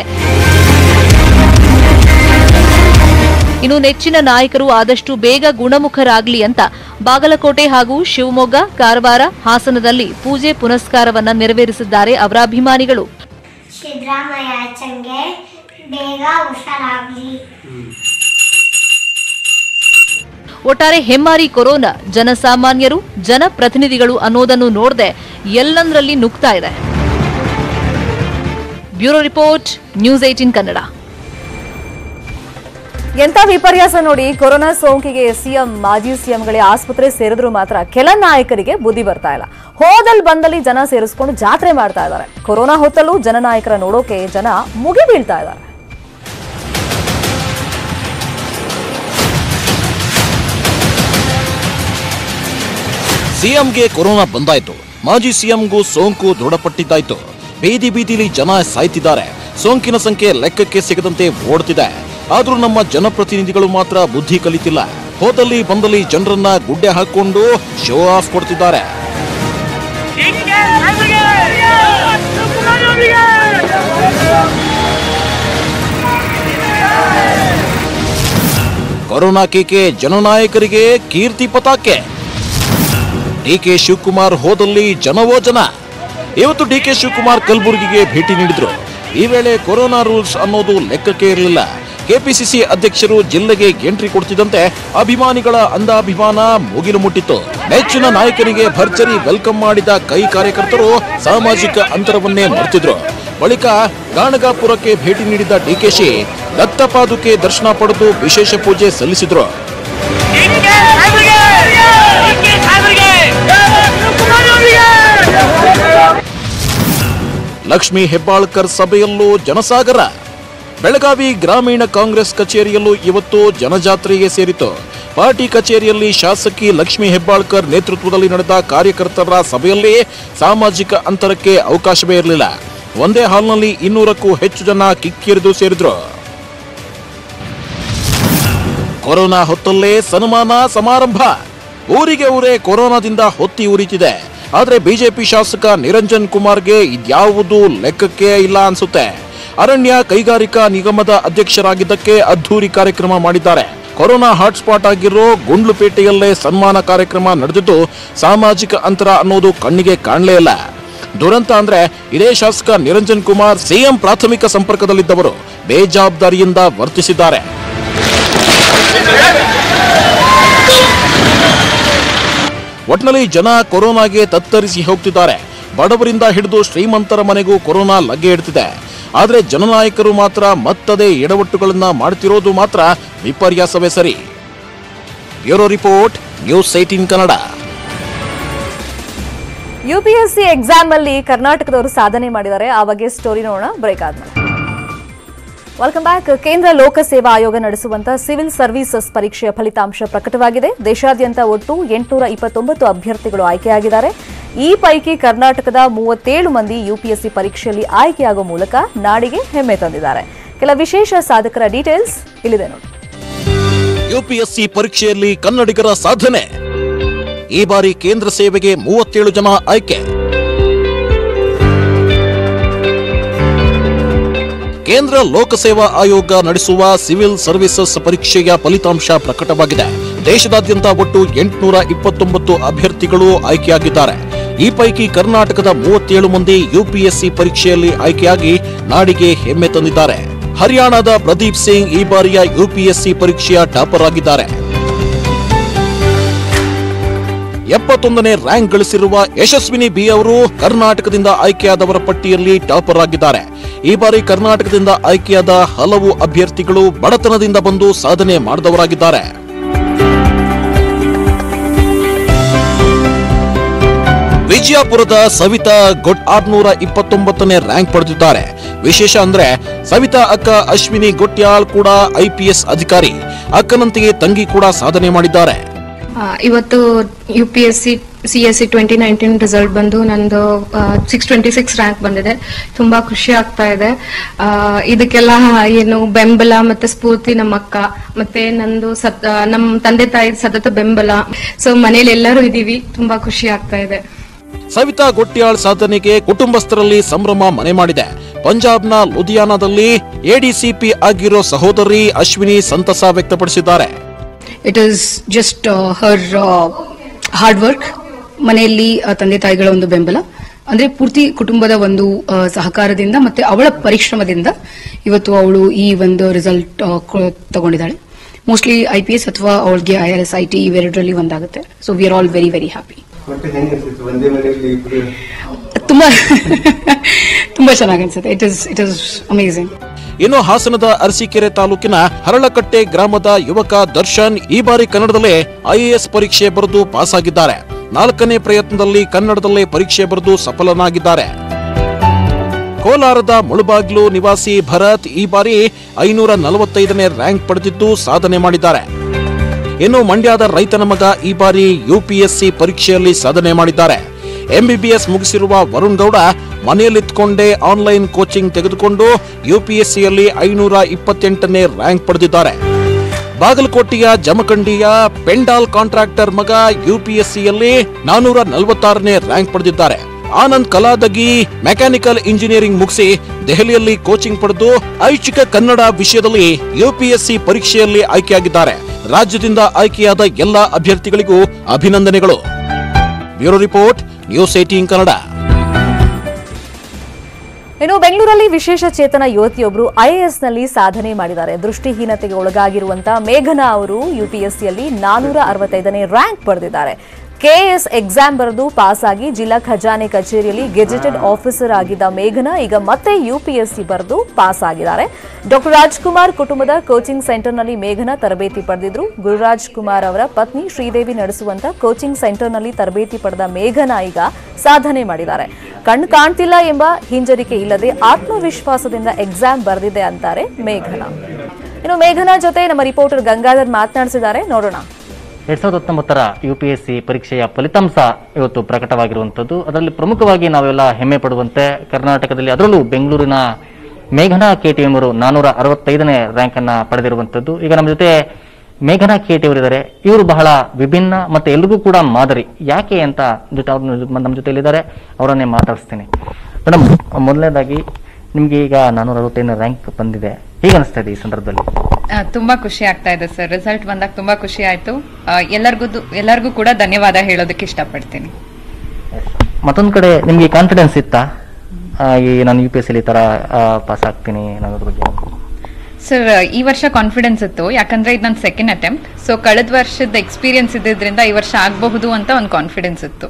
ಇನ್ನು ನೆಚ್ಚಿನ ನಾಯಕರು ಆದಷ್ಟು ಬೇಗ ಗುಣಮುಖರಾಗ್ಲಿ ಅಂತ ಬಾಗಲಕೋಟೆ ಹಾಗೂ ಶಿವಮೊಗ್ಗ ಕಾರವಾರ ಹಾಸನದಲ್ಲಿ ಪೂಜೆ ಪುನಸ್ಕಾರವನ್ನ ನೆರವೇರಿಸಿದ್ದಾರೆ ಅವರ ಅಭಿಮಾನಿಗಳು ಸಿದ್ದರಾಮಯ್ಯ ಅಚ್ಚಂಗೆ ಬೇಗ ಹುಷಾರಾಗ್ಲಿ ಒಟ್ಟಾರೆ ಹೆಮ್ಮಾರಿ ಕೊರೋನಾ ಜನಸಾಮಾನ್ಯರು ಜನಪ್ರತಿನಿಧಿಗಳು ಅನ್ನೋದನ್ನು ನೋಡದೆ ಎಲ್ಲಂದ್ರಲ್ಲಿ ನುಗ್ತಾ ಇದೆ bureau report news eighteen Kannada ಎಂತ ವಿಪರ್ಯಾಸ ನೋಡಿ ಕೊರೋನಾ ಸೋಂಕಿಗೆ ಸಿಎಂ ಮಾಜಿ ಸಿಎಂಗಳೇ ಆಸ್ಪತ್ರೆ ಸೇರಿದ್ರು ಮಾತ್ರ ಕೆಲ ನಾಯಕರಿಗೆ ಬುದ್ಧಿ ಬರ್ತಾ ಇಲ್ಲ ಹೋದಲ್ಲಿ ಬಂದಲ್ಲಿ ಜನ ಸೇರಿಸ್ಕೊಂಡು ಜಾತ್ರೆ ಮಾಡ್ತಾ ಇದ್ದಾರೆ ಕೊರೋನಾ ಹೊತ್ತಲ್ಲೂ ಜನನಾಯಕರ ನೋಡೋಕೆ ಜನ ಮುಗಿ ಬೀಳ್ತಾ ಇದ್ದಾರೆ ಸಿಎಂಗೆ ಕೊರೋನಾ ಬಂದಾಯ್ತು ಮಾಜಿ ಸಿಎಂಗೂ ಸೋಂಕು ದೃಢಪಟ್ಟಿದ್ದಾಯ್ತು ಬೀದಿ ಬೀದಿಲಿ ಜನ ಸಾಯ್ತಿದ್ದಾರೆ ಸೋಂಕಿನ ಸಂಖ್ಯೆ ಲೆಕ್ಕಕ್ಕೆ ಸಿಗದಂತೆ ಓಡ್ತಿದೆ ಆದ್ರೂ ನಮ್ಮ ಜನಪ್ರತಿನಿಧಿಗಳು ಮಾತ್ರ ಬುದ್ಧಿ ಕಲಿತಿಲ್ಲ ಹೋದಲ್ಲಿ ಬಂದಲ್ಲಿ ಜನರನ್ನ ಗುಡ್ಡೆ ಹಾಕೊಂಡು ಶೋ ಆಫ್ ಕೊಡ್ತಿದ್ದಾರೆ ಕೊರೋನಾ ಕೇಕೆ ಜನನಾಯಕರಿಗೆ ಕೀರ್ತಿ ಪತಾಕೆ ಡಿಕೆ ಶಿವಕುಮಾರ್ ಹೋದಲ್ಲಿ ಜನವೋ ಜನ ಇವತ್ತು ಡಿಕೆ ಶಿವಕುಮಾರ್ ಕಲಬುರಗಿಗೆ ಭೇಟಿ ನೀಡಿದ್ರು ಈ ವೇಳೆ ಕೊರೋನಾ ರೂಲ್ಸ್ ಅನ್ನೋದು ಲೆಕ್ಕಕ್ಕೆ ಇರಲಿಲ್ಲ ಕೆಪಿಸಿಸಿ ಅಧ್ಯಕ್ಷರು ಜಿಲ್ಲೆಗೆ ಎಂಟ್ರಿ ಕೊಡ್ತಿದ್ದಂತೆ ಅಭಿಮಾನಿಗಳ ಅಂದಾಭಿಮಾನ ಮುಗಿಲು ಮುಟ್ಟಿತ್ತು ನೆಚ್ಚಿನ ನಾಯಕನಿಗೆ ಭರ್ಜರಿ ವೆಲ್ಕಮ್ ಮಾಡಿದ ಕೈ ಕಾರ್ಯಕರ್ತರು ಸಾಮಾಜಿಕ ಅಂತರವನ್ನೇ ಮರೆತಿದ್ರು ಬಳಿಕ ಗಾಣಗಾಪುರಕ್ಕೆ ಭೇಟಿ ನೀಡಿದ ಡಿಕೆಶಿ ದತ್ತಪಾದುಕೆ ದರ್ಶನ ಪಡೆದು ವಿಶೇಷ ಪೂಜೆ ಸಲ್ಲಿಸಿದ್ರು ಲಕ್ಷ್ಮಿ ಹೆಬ್ಬಾಳ್ಕರ್ ಸಭೆಯಲ್ಲೂ ಜನಸಾಗರ ಬೆಳಗಾವಿ ಗ್ರಾಮೀಣ ಕಾಂಗ್ರೆಸ್ ಕಚೇರಿಯಲ್ಲೂ ಇವತ್ತು ಜನಜಾತ್ರೆಗೆ ಸೇರಿತು ಪಾರ್ಟಿ ಕಚೇರಿಯಲ್ಲಿ ಶಾಸಕಿ ಲಕ್ಷ್ಮಿ ಹೆಬ್ಬಾಳ್ಕರ್ ನೇತೃತ್ವದಲ್ಲಿ ನಡೆದ ಕಾರ್ಯಕರ್ತರ ಸಭೆಯಲ್ಲಿ ಸಾಮಾಜಿಕ ಅಂತರಕ್ಕೆ ಅವಕಾಶವೇ ಇರಲಿಲ್ಲ ಒಂದೇ ಹಾಲ್ನಲ್ಲಿ ಇನ್ನೂರಕ್ಕೂ ಹೆಚ್ಚು ಜನ ಕಿಕ್ಕಿರಿದು ಸೇರಿದ್ರು ಕೊರೋನಾ ಹೊತ್ತಲ್ಲೇ ಸನ್ಮಾನ ಸಮಾರಂಭ ಊರಿಗೆ ಊರೇ ಕೊರೋನಾದಿಂದ ಹೊತ್ತಿ ಉರಿತಿದೆ ಆದ್ರೆ ಬಿಜೆಪಿ ಶಾಸಕ ನಿರಂಜನ್ ಕುಮಾರ್ಗೆ ಇದ್ಯಾವುದೂ ಲೆಕ್ಕಕ್ಕೆ ಇಲ್ಲ ಅನ್ಸುತ್ತೆ ಅರಣ್ಯ ಕೈಗಾರಿಕಾ ನಿಗಮದ ಅಧ್ಯಕ್ಷರಾಗಿದ್ದಕ್ಕೆ ಅದ್ಧೂರಿ ಕಾರ್ಯಕ್ರಮ ಮಾಡಿದ್ದಾರೆ ಕೊರೋನಾ ಹಾಟ್ಸ್ಪಾಟ್ ಆಗಿರೋ ಗುಂಡ್ಲುಪೇಟೆಯಲ್ಲೇ ಸನ್ಮಾನ ಕಾರ್ಯಕ್ರಮ ನಡೆದಿದ್ದು ಸಾಮಾಜಿಕ ಅಂತರ ಅನ್ನೋದು ಕಣ್ಣಿಗೆ ಕಾಣಲೇ ಇಲ್ಲ ದುರಂತ ಅಂದ್ರೆ ಇದೇ ಶಾಸಕ ನಿರಂಜನ್ ಕುಮಾರ್ ಸಿಎಂ ಪ್ರಾಥಮಿಕ ಸಂಪರ್ಕದಲ್ಲಿದ್ದವರು ಬೇಜವಾಬ್ದಾರಿಯಿಂದ ವರ್ತಿಸಿದ್ದಾರೆ ಒಟ್ನಲ್ಲಿ ಜನ ಕೊರೋನಾಗೆ ತತ್ತರಿಸಿ ಹೋಗ್ತಿದ್ದಾರೆ ಬಡವರಿಂದ ಹಿಡಿದು ಶ್ರೀಮಂತರ ಮನೆಗೂ ಕೊರೋನಾ ಲಗ್ಗೆ ಇಡ್ತಿದೆ ಆದ್ರೆ ಜನನಾಯಕರು ಮಾತ್ರ ಮತ್ತದೇ ಎಡವಟ್ಟುಗಳನ್ನ ಮಾಡ್ತಿರೋದು ಮಾತ್ರ ವಿಪರ್ಯಾಸವೇ ಸರಿ bureau report news eighteen Kannada UPSC exam ಅಲ್ಲಿ ಕರ್ನಾಟಕದವರು ಸಾಧನೆ ಮಾಡಿದ್ದಾರೆ ಆ ಬಗ್ಗೆ ಸ್ಟೋರಿ ನೋಡೋಣ ಬ್ರೇಕ್ ಆದ್ಮೇಲೆ ವೆಲ್ಕಮ್ ಬ್ಯಾಕ್ ಕೇಂದ್ರ ಲೋಕಸೇವಾ ಆಯೋಗ ನಡೆಸುವಂತಹ ಸಿವಿಲ್ ಸರ್ವಿಸಸ್ ಪರೀಕ್ಷೆಯ ಫಲಿತಾಂಶ ಪ್ರಕಟವಾಗಿದೆ ದೇಶಾದ್ಯಂತ ಒಟ್ಟು ಎಂಟುನೂರ ಇಪ್ಪತ್ತೊಂಬತ್ತು ಅಭ್ಯರ್ಥಿಗಳು ಆಯ್ಕೆಯಾಗಿದ್ದಾರೆ ಈ ಪೈಕಿ ಕರ್ನಾಟಕದ ಮೂವತ್ತೇಳು ಮಂದಿ ಯುಪಿಎಸ್ಸಿ ಪರೀಕ್ಷೆಯಲ್ಲಿ ಆಯ್ಕೆಯಾಗುವ ಮೂಲಕ ನಾಡಿಗೆ ಹೆಮ್ಮೆ ತಂದಿದ್ದಾರೆ ಕೆಲ ವಿಶೇಷ ಸಾಧಕರ ಡೀಟೇಲ್ಸ್ ಇಲ್ಲಿದೆ ನೋಡಿ ಯುಪಿಎಸ್ಸಿ ಪರೀಕ್ಷೆಯಲ್ಲಿ ಕನ್ನಡಿಗರ ಸಾಧನೆ ಈ ಬಾರಿ ಕೇಂದ್ರ ಸೇವೆಗೆ ಮೂವತ್ತೇಳು ಜನ ಆಯ್ಕೆ ಕೇಂದ್ರ ಲೋಕಸೇವಾ ಆಯೋಗ ನಡೆಸುವ ಸಿವಿಲ್ ಸರ್ವಿಸಸ್ ಪರೀಕ್ಷೆಯ ಫಲಿತಾಂಶ ಪ್ರಕಟವಾಗಿದೆ ದೇಶದಾದ್ಯಂತ ಒಟ್ಟು ಎಂಟುನೂರ ಇಪ್ಪತ್ತೊಂಬತ್ತು ಅಭ್ಯರ್ಥಿಗಳು ಆಯ್ಕೆಯಾಗಿದ್ದಾರೆ ಈ ಪೈಕಿ ಕರ್ನಾಟಕದ ಮೂವತ್ತೇಳು ಮಂದಿ ಯುಪಿಎಸ್ಸಿ ಪರೀಕ್ಷೆಯಲ್ಲಿ ಆಯ್ಕೆಯಾಗಿ ನಾಡಿಗೆ ಹೆಮ್ಮೆ ತಂದಿದ್ದಾರೆ ಹರಿಯಾಣದ ಪ್ರದೀಪ್ ಸಿಂಗ್ ಈ ಬಾರಿಯ ಯುಪಿಎಸ್ಸಿ ಪರೀಕ್ಷೆಯ ಟಾಪರ್ ಆಗಿದ್ದಾರೆ ಎಪ್ಪತ್ತೊಂದನೇ ರ್ಯಾಂಕ್ ಗಳಿಸಿರುವ ಯಶಸ್ವಿನಿ ಬಿ ಅವರು ಕರ್ನಾಟಕದಿಂದ ಆಯ್ಕೆಯಾದವರ ಪಟ್ಟಿಯಲ್ಲಿ ಟಾಪರ್ ಆಗಿದ್ದಾರೆ ಈ ಬಾರಿ ಕರ್ನಾಟಕದಿಂದ ಆಯ್ಕೆಯಾದ ಹಲವು ಅಭ್ಯರ್ಥಿಗಳು ಬಡತನದಿಂದ ಬಂದು ಸಾಧನೆ ಮಾಡಿದವರಾಗಿದ್ದಾರೆ ವಿಜಯಪುರದ ಸವಿತಾ ಗೊಟ್ ಆರ್ನೂರ ಇಪ್ಪತ್ತೊಂಬತ್ತನೇ ರ್ಯಾಂಕ್ ಪಡೆದಿದ್ದಾರೆ ವಿಶೇಷ ಅಂದ್ರೆ ಸವಿತಾ ಅಕ್ಕ ಅಶ್ವಿನಿ ಗೊಟ್ಯಾಳ್ ಕೂಡ ಐಪಿಎಸ್ ಅಧಿಕಾರಿ ಅಕ್ಕನಂತೆಯೇ ತಂಗಿ ಕೂಡ ಸಾಧನೆ ಮಾಡಿದ್ದಾರೆ ಆ, ಇವತ್ತು U P S C C S C twenty nineteen result ಬಂದು ನಂದು ಸಿಕ್ಸ್ ಟ್ವೆಂಟಿ ಸಿಕ್ಸ್ ರ್ಯಾಂಕ್ ಬಂದಿದೆ ತುಂಬಾ ಖುಷಿ ಆಗ್ತಾ ಇದೆ ಆ, ಇದಕ್ಕೆಲ್ಲ ಏನು ಬೆಂಬಲ ಮತ್ತೆ ಸ್ಫೂರ್ತಿ ನಮ್ಮ ಅಕ್ಕ ಮತ್ತೆ ನಂದು ಸತ್ ಆ, ನಮ್ಮ ತಂದೆ ತಾಯಿ ಸತತ ಬೆಂಬಲ ಸೊ ಮನೇಲಿ ಎಲ್ಲರೂ ಇದೀವಿ ತುಂಬಾ ಖುಷಿ ಆಗ್ತಾ ಇದೆ ಸವಿತಾ ಗೊಟ್ಯಾಳ್ ಸಾಧನೆಗೆ ಕುಟುಂಬಸ್ಥರಲ್ಲಿ ಸಂಭ್ರಮ ಮನೆ ಮಾಡಿದೆ ಪಂಜಾಬ್ನ ಲುಧಿಯಾನದಲ್ಲಿ ಎಡಿಸಿಪಿ ಆಗಿರೋ ಸಹೋದರಿ ಅಶ್ವಿನಿ ಸಂತಸ ವ್ಯಕ್ತಪಡಿಸಿದ್ದಾರೆ it is just her hard work ಮನೆಯಲ್ಲಿ ಆ, ತಂದೆ ತಾಯಿಗಳ ಒಂದು ಬೆಂಬಲ ಅಂದ್ರೆ ಪೂರ್ತಿ ಕುಟುಂಬದ ಒಂದು ಆ, ಸಹಕಾರದಿಂದ ಮತ್ತೆ ಅವಳ ಪರಿಶ್ರಮದಿಂದ ಇವತ್ತು ಅವಳು ಈ ಒಂದು ರಿಸಲ್ಟ್ ತಗೊಂಡಿದ್ದಾಳೆ ಮೋಸ್ಟ್ಲಿ ಐ ಪಿ ಎಸ್ ಅಥವಾ ಅವಳಿಗೆ I R S I T ಇವೆರಡರಲ್ಲಿ ಒಂದಾಗುತ್ತೆ so we are all very very happy ತುಂಬಾ ತುಂಬಾ ಚೆನ್ನಾಗಿ ಅನ್ಸುತ್ತೆ it is it is amazing ಇನ್ನು ಹಾಸನದ ಅರಸೀಕೆರೆ ತಾಲೂಕಿನ ಹರಳಕಟ್ಟೆ ಗ್ರಾಮದ ಯುವಕ ದರ್ಶನ್ ಈ ಬಾರಿ ಕನ್ನಡದಲ್ಲೇ ಐಎಎಸ್ ಪರೀಕ್ಷೆ ಬರೆದು ಪಾಸ್ ಆಗಿದ್ದಾರೆ ನಾಲ್ಕನೇ ಪ್ರಯತ್ನದಲ್ಲಿ ಕನ್ನಡದಲ್ಲೇ ಪರೀಕ್ಷೆ ಬರೆದು ಸಫಲನಾಗಿದ್ದಾರೆ ಕೋಲಾರದ ಮುಳುಬಾಗ್ಲು ನಿವಾಸಿ ಭರತ್ ಈ ಬಾರಿ ಐನೂರ ನಲವತ್ತೈದನೇ ರ್ಯಾಂಕ್ ಪಡೆದಿದ್ದು ಸಾಧನೆ ಮಾಡಿದ್ದಾರೆ ಇನ್ನು ಮಂಡ್ಯದ ರೈತನ ಮಗ ಈ ಬಾರಿ ಯುಪಿಎಸ್ಸಿ ಪರೀಕ್ಷೆಯಲ್ಲಿ ಸಾಧನೆ ಮಾಡಿದ್ದಾರೆ ಎಂಬಿಬಿಎಸ್ ಮುಗಿಸಿರುವ ವರುಣ್ ಗೌಡ ಮನೆಯಲ್ಲಿತ್ಕೊಂಡೇ ಆನ್ಲೈನ್ ಕೋಚಿಂಗ್ ತೆಗೆದುಕೊಂಡು ಯುಪಿಎಸ್ಸಿಯಲ್ಲಿ ಐನೂರ ಇಪ್ಪತ್ತೆಂಟನೇ ರ್ಯಾಂಕ್ ಪಡೆದಿದ್ದಾರೆ ಬಾಗಲಕೋಟೆಯ ಜಮಖಂಡಿಯ ಪೆಂಡಾಲ್ ಕಾಂಟ್ರಾಕ್ಟರ್ ಮಗ ಯುಪಿಎಸ್ಸಿಯಲ್ಲಿ ನಾನೂರ ನಲವತ್ತಾರನೇ ರ್ಯಾಂಕ್ ಪಡೆದಿದ್ದಾರೆ ಆನಂದ್ ಕಲಾದಗಿ ಮೆಕ್ಯಾನಿಕಲ್ ಇಂಜಿನಿಯರಿಂಗ್ ಮುಗಿಸಿ ದೆಹಲಿಯಲ್ಲಿ ಕೋಚಿಂಗ್ ಪಡೆದು ಐಚ್ಛಿಕ ಕನ್ನಡ ವಿಷಯದಲ್ಲಿ ಯುಪಿಎಸ್ಸಿ ಪರೀಕ್ಷೆಯಲ್ಲಿ ಆಯ್ಕೆಯಾಗಿದ್ದಾರೆ ರಾಜ್ಯದಿಂದ ಆಯ್ಕೆಯಾದ ಎಲ್ಲಾ ಅಭ್ಯರ್ಥಿಗಳಿಗೂ ಅಭಿನಂದನೆಗಳು bureau report news eighteen Kannada ಇನ್ನು ಬೆಂಗಳೂರಲ್ಲಿ ವಿಶೇಷ ಚೇತನ ಯುವತಿಯೊಬ್ಬರು ಐಎಎಸ್ನಲ್ಲಿ ಸಾಧನೆ ಮಾಡಿದ್ದಾರೆ ದೃಷ್ಟಿಹೀನತೆಗೆ ಒಳಗಾಗಿರುವಂತಹ ಮೇಘನಾ ಅವರು ಯುಪಿಎಸ್ಸಿಯಲ್ಲಿ ನಾನೂರ ಅರವತ್ತೈದನೇ ರ್ಯಾಂಕ್ ಪಡೆದಿದ್ದಾರೆ ಕೆಎಸ್ ಎಕ್ಸಾಮ್ ಬರೆದು ಪಾಸ್ ಆಗಿ ಜಿಲ್ಲಾ ಖಜಾನೆ ಕಚೇರಿಯಲ್ಲಿ ಗೆಜೆಟೆಡ್ ಆಫೀಸರ್ ಆಗಿದ್ದ ಮೇಘನಾ ಈಗ ಮತ್ತೆ ಯುಪಿಎಸ್ಸಿ ಬರೆದು ಪಾಸ್ ಆಗಿದ್ದಾರೆ ಡಾಕ್ಟರ್ ರಾಜ್ಕುಮಾರ್ ಕುಟುಂಬದ ಕೋಚಿಂಗ್ ಸೆಂಟರ್ನಲ್ಲಿ ಮೇಘನಾ ತರಬೇತಿ ಪಡೆದಿದ್ರು ಗುರುರಾಜ್ ಕುಮಾರ್ ಅವರ ಪತ್ನಿ ಶ್ರೀದೇವಿ ನಡೆಸುವಂತ ಕೋಚಿಂಗ್ ಸೆಂಟರ್ನಲ್ಲಿ ತರಬೇತಿ ಪಡೆದ ಮೇಘನಾ ಈಗ ಸಾಧನೆ ಮಾಡಿದ್ದಾರೆ ಕಣ್ಣು ಕಾಣ್ತಿಲ್ಲ ಎಂಬ ಹಿಂಜರಿಕೆ ಇಲ್ಲದೆ ಆತ್ಮವಿಶ್ವಾಸದಿಂದ ಎಕ್ಸಾಮ್ ಬರೆದಿದೆ ಅಂತಾರೆ ಮೇಘನಾ ಇನ್ನು ಮೇಘನಾ ಜೊತೆ ನಮ್ಮ ರಿಪೋರ್ಟರ್ ಗಂಗಾಧರ್ ಮಾತನಾಡಿಸಿದ್ದಾರೆ ನೋಡೋಣ ಎರಡ್ ಸಾವಿರದ ಹತ್ತೊಂಬತ್ತರ ಯು ಪಿ ಎಸ್ ಸಿ ಪರೀಕ್ಷೆಯ ಫಲಿತಾಂಶ ಇವತ್ತು ಪ್ರಕಟವಾಗಿರುವಂಥದ್ದು ಅದರಲ್ಲಿ ಪ್ರಮುಖವಾಗಿ ನಾವೆಲ್ಲ ಹೆಮ್ಮೆ ಪಡುವಂತೆ ಕರ್ನಾಟಕದಲ್ಲಿ ಅದರಲ್ಲೂ ಬೆಂಗಳೂರಿನ ಮೇಘನಾ ಕೇಟಿ ಎಂಬರು ನಾನೂರ ಅರವತ್ತೈದನೇ ರ್ಯಾಂಕ್ ಅನ್ನ ಪಡೆದಿರುವಂಥದ್ದು ಈಗ ನಮ್ಮ ಜೊತೆ ಮೇಘನಾ ಕೇಟಿ ಅವರಿದ್ದಾರೆ ಇವರು ಬಹಳ ವಿಭಿನ್ನ ಮತ್ತೆ ಎಲ್ರಿಗೂ ಕೂಡ ಮಾದರಿ ಯಾಕೆ ಅಂತ ಜೊತೆ ಅವ್ರ ನಮ್ಮ ಜೊತೆಯಲ್ಲಿದ್ದಾರೆ ಅವರನ್ನೇ ಮಾತಾಡಿಸ್ತೀನಿ ಮೇಡಮ್ ಮೊದಲನೇದಾಗಿ ನಿಮ್ಗೆ ಈಗ ನಾನೂರ ಅರವತ್ತೈದನೇ ರ್ಯಾಂಕ್ ಬಂದಿದೆ ಹೇಗೆ ಅನಿಸ್ತಾ ಇದೆ ಈ ಸಂದರ್ಭದಲ್ಲಿ ಆ, ತುಂಬಾ ಖುಷಿ ಆಗ್ತಾ ಇದೆ ಸರ್ ರಿಸಲ್ಟ್ ಬಂದಾಗ ತುಂಬಾ ಖುಷಿ ಆಯ್ತು ಆ, ಎಲ್ಲರಿಗೂ ಎಲ್ಲರಿಗೂ ಕೂಡ ಧನ್ಯವಾದ ಹೇಳೋದಕ್ಕೆ ಇಷ್ಟಪಡ್ತೀನಿ ಮತ್ತೊಂದು ಕಡೆ ನಿಮ್ಗೆ ಕಾನ್ಫಿಡೆನ್ಸ್ ಇತ್ತಾ ಆ, ಈ ನಾನು ಯು ಪಿ ಎಸ್ ಈ ತರ ಪಾಸ್ ಆಗ್ತೀನಿ ಅನ್ನೋದ್ರ ಬಗ್ಗೆ ಸರ್ ಈ ವರ್ಷ ಕಾನ್ಫಿಡೆನ್ಸ್ ಇತ್ತು ಯಾಕಂದ್ರೆ ಇದು ನನ್ನ ಸೆಕೆಂಡ್ ಅಟೆಂಪ್ಟ್ ಸೊ ಕಳೆದ ವರ್ಷದ ಎಕ್ಸ್ಪೀರಿಯನ್ಸ್ ಇದ್ದಿದ್ರಿಂದ ಈ ವರ್ಷ ಆಗಬಹುದು ಅಂತ ಒಂದು ಕಾನ್ಫಿಡೆನ್ಸ್ ಇತ್ತು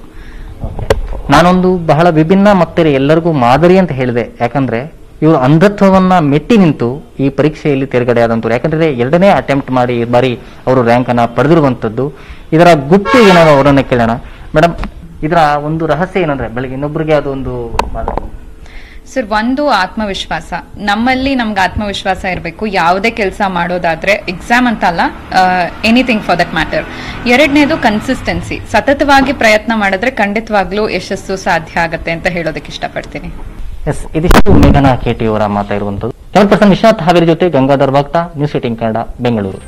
ನಾನೊಂದು ಬಹಳ ವಿಭಿನ್ನ ಮತ್ತೆ ಎಲ್ಲರಿಗೂ ಮಾದರಿ ಅಂತ ಹೇಳಿದೆ ಯಾಕಂದ್ರೆ ಇವರು ಅಂಧತ್ವವನ್ನ ಮೆಟ್ಟಿ ನಿಂತು ಈ ಪರೀಕ್ಷೆಯಲ್ಲಿ ತೇರ್ಗಡೆ ಆದಂತವ್ರು ಯಾಕಂದ್ರೆ ಎರಡನೇ ಅಟೆಂಪ್ಟ್ ಮಾಡಿ ಈ ಬಾರಿ ಅವರು ರ್ಯಾಂಕ್ ಅನ್ನ ಪಡೆದಿರುವಂತದ್ದು ಇದರ ಗುಟ್ಟು ಏನಾದ್ರು ಅವರನ್ನ ಕೇಳೋಣ ಮೇಡಮ್ ಇದರ ಒಂದು ರಹಸ್ಯ ಏನಂದ್ರೆ ಬೆಳಗ್ಗೆ ಇನ್ನೊಬ್ಬರಿಗೆ ಅದೊಂದು ಮಾದರಿ. ಸರ್ ಒಂದು ಆತ್ಮವಿಶ್ವಾಸ ನಮ್ಮಲ್ಲಿ ನಮ್ಗೆ ಆತ್ಮವಿಶ್ವಾಸ ಇರಬೇಕು ಯಾವುದೇ ಕೆಲಸ ಮಾಡೋದಾದ್ರೆ ಎಕ್ಸಾಮ್ ಅಂತ ಅಲ್ಲ ಎನಿಥಿಂಗ್ ಫಾರ್ ದಟ್ ಮ್ಯಾಟರ್ ಎರಡನೇದು ಕನ್ಸಿಸ್ಟೆನ್ಸಿ ಸತತವಾಗಿ ಪ್ರಯತ್ನ ಮಾಡಿದ್ರೆ ಖಂಡಿತವಾಗ್ಲೂ ಯಶಸ್ಸು ಸಾಧ್ಯ ಆಗತ್ತೆ ಅಂತ ಹೇಳೋದಕ್ಕೆ ಇಷ್ಟಪಡ್ತೀನಿ ಎಸ್ ಇದಿಷ್ಟು ಮೇಘನಾ ಕೇಟಿ ಅವರ ಮಾತಾಡಿರುವಂತದ್ದು ಕ್ಯಾಮರಾ ಪರ್ಸನ್ ವಿಶ್ವನಾಥ್ ಹಾವೇರಿ ಜೊತೆ ಗಂಗಾಧರ್ ಭಕ್ತ ನ್ಯೂಸ್ ಏಟಿನ್ ಕನ್ನಡ ಬೆಂಗಳೂರು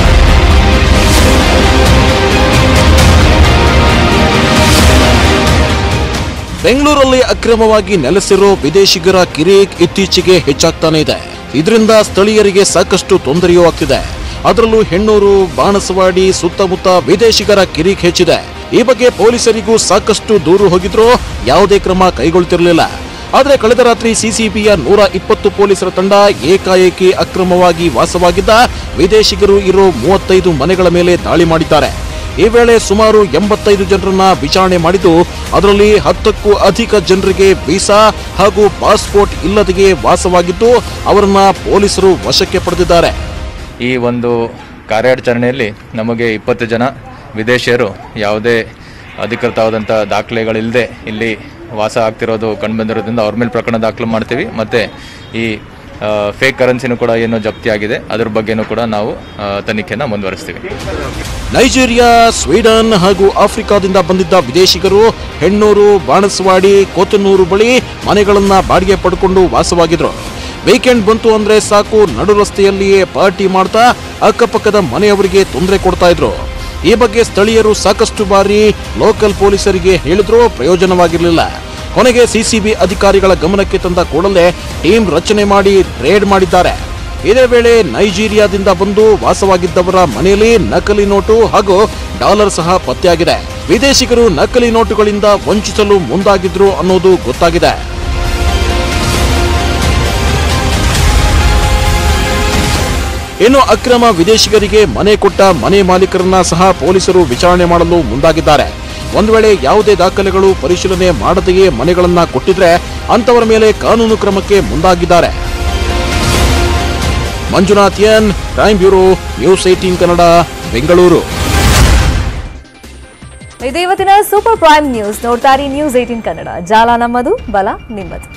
ಬೆಂಗಳೂರಲ್ಲಿ ಅಕ್ರಮವಾಗಿ ನೆಲೆಸಿರೋ ವಿದೇಶಿಗರ ಕಿರಿಕ್ ಇತ್ತೀಚೆಗೆ ಹೆಚ್ಚಾಗ್ತಾನೆ ಇದೆ ಇದರಿಂದ ಸ್ಥಳೀಯರಿಗೆ ಸಾಕಷ್ಟು ತೊಂದರೆಯೂ ಆಗ್ತಿದೆ ಅದರಲ್ಲೂ ಹೆಣ್ಣೂರು ಬಾಣಸವಾಡಿ ಸುತ್ತಮುತ್ತ ವಿದೇಶಿಗರ ಕಿರಿಕ್ ಹೆಚ್ಚಿದೆ ಈ ಬಗ್ಗೆ ಪೊಲೀಸರಿಗೂ ಸಾಕಷ್ಟು ದೂರು ಹೋಗಿದ್ರೂ ಯಾವುದೇ ಕ್ರಮ ಕೈಗೊಳ್ತಿರಲಿಲ್ಲ ಆದರೆ ಕಳೆದ ರಾತ್ರಿ ಸಿಸಿಬಿಯ ನೂರ ಇಪ್ಪತ್ತು ಪೊಲೀಸರ ತಂಡ ಏಕಾಏಕಿ ಅಕ್ರಮವಾಗಿ ವಾಸವಾಗಿದ್ದ ವಿದೇಶಿಗರು ಇರೋ ಮೂವತ್ತೈದು ಮನೆಗಳ ಮೇಲೆ ದಾಳಿ ಮಾಡಿದ್ದಾರೆ ಈ ವೇಳೆ ಸುಮಾರು ಎಂಬತ್ತೈದು ಜನರನ್ನ ವಿಚಾರಣೆ ಮಾಡಿದ್ದು ಅದರಲ್ಲಿ ಹತ್ತಕ್ಕೂ ಅಧಿಕ ಜನರಿಗೆ ವೀಸಾ ಹಾಗೂ ಪಾಸ್ಪೋರ್ಟ್ ಇಲ್ಲದೆಯೇ ವಾಸವಾಗಿದ್ದು ಅವರನ್ನ ಪೊಲೀಸರು ವಶಕ್ಕೆ ಪಡೆದಿದ್ದಾರೆ ಈ ಒಂದು ಕಾರ್ಯಾಚರಣೆಯಲ್ಲಿ ನಮಗೆ ಇಪ್ಪತ್ತು ಜನ ವಿದೇಶಿಯರು ಯಾವುದೇ ಅಧಿಕೃತವಾದಂಥ ದಾಖಲೆಗಳಿಲ್ಲದೆ ಇಲ್ಲಿ ವಾಸ ಆಗ್ತಿರೋದು ಕಂಡುಬಂದಿರೋದ್ರಿಂದ ಅವ್ರ ಮೇಲೆ ಪ್ರಕರಣ ದಾಖಲು ಮಾಡ್ತೀವಿ ಮತ್ತು ಈ ಫೇಕ್ ಕರೆನ್ಸಿನೂ ಕೂಡ ಏನು ಜಪ್ತಿಯಾಗಿದೆ ಅದ್ರ ಬಗ್ಗೆನೂ ಕೂಡ ನಾವು ಆ, ತನಿಖೆನ ಮುಂದುವರಿಸ್ತೀವಿ ನೈಜೀರಿಯಾ ಸ್ವೀಡನ್ ಹಾಗೂ ಆಫ್ರಿಕಾದಿಂದ ಬಂದಿದ್ದ ವಿದೇಶಿಗರು ಹೆಣ್ಣೂರು ಬಾಣಸವಾಡಿ ಕೊತ್ತನೂರು ಬಳಿ ಮನೆಗಳನ್ನ ಬಾಡಿಗೆ ಪಡ್ಕೊಂಡು ವಾಸವಾಗಿದ್ರು ವೀಕೆಂಡ್ ಬಂತು ಅಂದ್ರೆ ಸಾಕು ನಡು ರಸ್ತೆಯಲ್ಲಿಯೇ ಪಾರ್ಟಿ ಮಾಡ್ತಾ ಅಕ್ಕಪಕ್ಕದ ಮನೆಯವರಿಗೆ ತೊಂದರೆ ಕೊಡ್ತಾ ಇದ್ರು ಈ ಬಗ್ಗೆ ಸ್ಥಳೀಯರು ಸಾಕಷ್ಟು ಬಾರಿ ಲೋಕಲ್ ಪೊಲೀಸರಿಗೆ ಹೇಳಿದ್ರೂ ಪ್ರಯೋಜನವಾಗಿರಲಿಲ್ಲ ಕೊನೆಗೆ ಸಿಸಿಬಿ ಅಧಿಕಾರಿಗಳ ಗಮನಕ್ಕೆ ತಂದ ಕೂಡಲೇ ಟೀಮ್ ರಚನೆ ಮಾಡಿ ರೇಡ್ ಮಾಡಿದ್ದಾರೆ ಇದೇ ವೇಳೆ ನೈಜೀರಿಯಾದಿಂದ ಬಂದು ವಾಸವಾಗಿದ್ದವರ ಮನೆಯಲ್ಲಿ ನಕಲಿ ನೋಟು ಹಾಗೂ ಡಾಲರ್ ಸಹ ಪತ್ತೆಯಾಗಿದೆ ವಿದೇಶಿಗರು ನಕಲಿ ನೋಟುಗಳಿಂದ ವಂಚಿಸಲು ಮುಂದಾಗಿದ್ರು ಅನ್ನೋದು ಗೊತ್ತಾಗಿದೆ ಇನ್ನು ಅಕ್ರಮ ವಿದೇಶಿಗರಿಗೆ ಮನೆ ಕೊಟ್ಟ ಮನೆ ಮಾಲೀಕರನ್ನ ಸಹ ಪೊಲೀಸರು ವಿಚಾರಣೆ ಮಾಡಲು ಮುಂದಾಗಿದ್ದಾರೆ ಒಂದು ವೇಳೆ ಯಾವುದೇ ದಾಖಲೆಗಳು ಪರಿಶೀಲನೆ ಮಾಡದೆಯೇ ಮನೆಗಳನ್ನ ಕೊಟ್ಟಿದ್ರೆ ಅಂತವರ ಮೇಲೆ ಕಾನೂನು ಕ್ರಮಕ್ಕೆ ಮುಂದಾಗಿದ್ದಾರೆ Manjunath N crime bureau news eighteen Kannada Bengaluru ಇದು ಇವತ್ತಿನ ಸೂಪರ್ ಪ್ರೈಮ್ ನ್ಯೂಸ್ ನೋಡ್ತಾರಿ ನ್ಯೂಸ್ ಏಟೀನ್ ಕನ್ನಡ ಜಾಲ ನಮ್ಮದು ಬಲ ನಿಮ್ಮದು